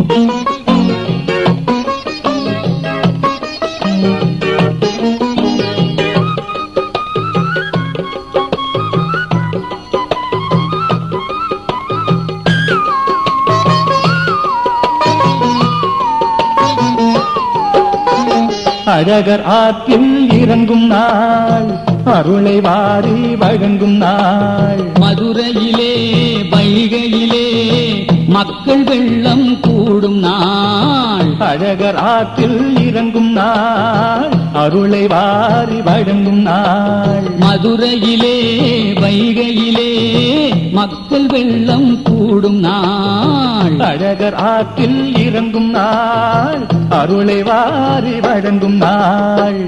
அழகர் ஆற்றில் இறங்கும் நாள் அருளை வாரி வழங்கும் நாள் மதுரையிலே வைகையிலே மக்கள் வெள்ளம் கூடும் நாள் அழகர் ஆற்றில் இறங்கும் நாள் அருளை வாரி வழங்கும் நாள் மதுரையிலே வைகையிலே மக்கள் வெள்ளம் கூடும் நாள் அழகர் ஆற்றில் இறங்கும் நாள் அருளை வாரி வழங்கும் நாள்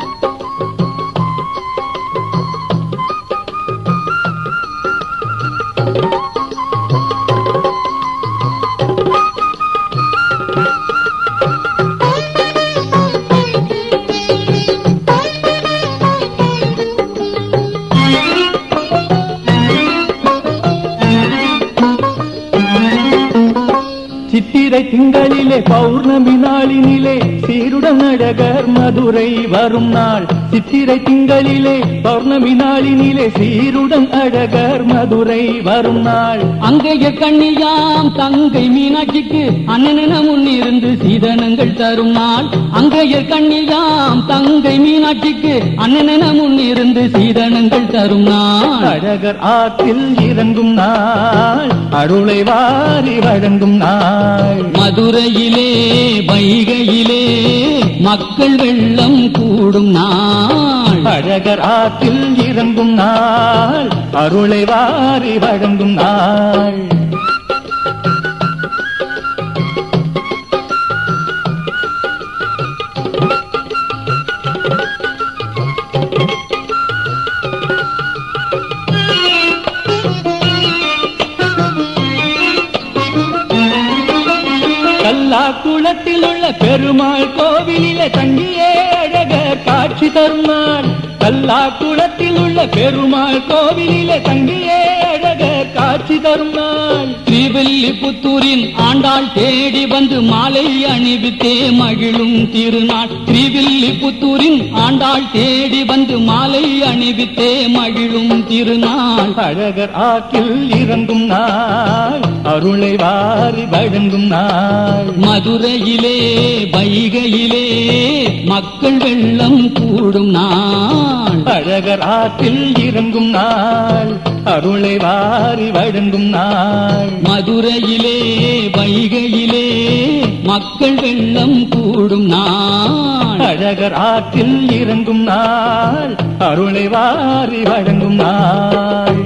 சித்திரை திங்களிலே பௌர்ணமி நாளினிலே சீருடன் அழகர் மதுரை வரும் நாள் சித்திரை திங்களிலே பௌர்ணமி நாளினிலே சீருடன் அழகர் மதுரை வரும் நாள் அங்கைய கண்ணியாம் தங்கை மீனாட்சிக்கு அண்ணன முன்னிருந்து சீதனங்கள் தரும் நாள் அங்கைய கண்ணியாம் தங்கை மீனாட்சிக்கு அண்ணன முன்னிருந்து சீதனங்கள் தரும் நாள் அழகர் ஆற்றில் இறங்கும் நாள் அருளை வாரி வழங்கும் நாள் மதுரையிலே வைகையிலே மக்கள் வெள்ளம் கூடும் நாள் அழகர் ஆற்றில் இறங்கும் நாள் அருளை வாரி வழங்கும் நாள் கல்லா குளத்தில் உள்ள பெருமாள் கோவிலிலே தங்கியே அழகர் காட்சி தரும் நாள் கல்லா குளத்தில் உள்ள பெருமாள் கோவிலிலே தங்கியே அழகர் காட்சி தரும் நாள் ஸ்ரீவில்லிபுத்தூரின் ஆண்டாள் தேடி வந்து மாலை அணிவித்தே மகிழும் திருநாள் ஸ்ரீவில்லிபுத்தூரின் ஆண்டாள் தேடி வந்து மாலை அணிவித்தே மகிழும் திருநாள் அழகர் ஆற்றில் இறங்கும் நாள் அருளை வாரி வழங்கும் நாள் மதுரையிலே வைகையிலே மக்கள் வெள்ளம் கூடும் நாள் அழகர் ஆற்றில் இறங்கும் நாள் அருளை வாரி வழங்கும் நாள் மதுரையிலே வைகையிலே மக்கள் வெள்ளம் கூடும் நாள் அழகர் ஆற்றில் இறங்கும் நாள் அருளை வாரி வழங்கும் நாள்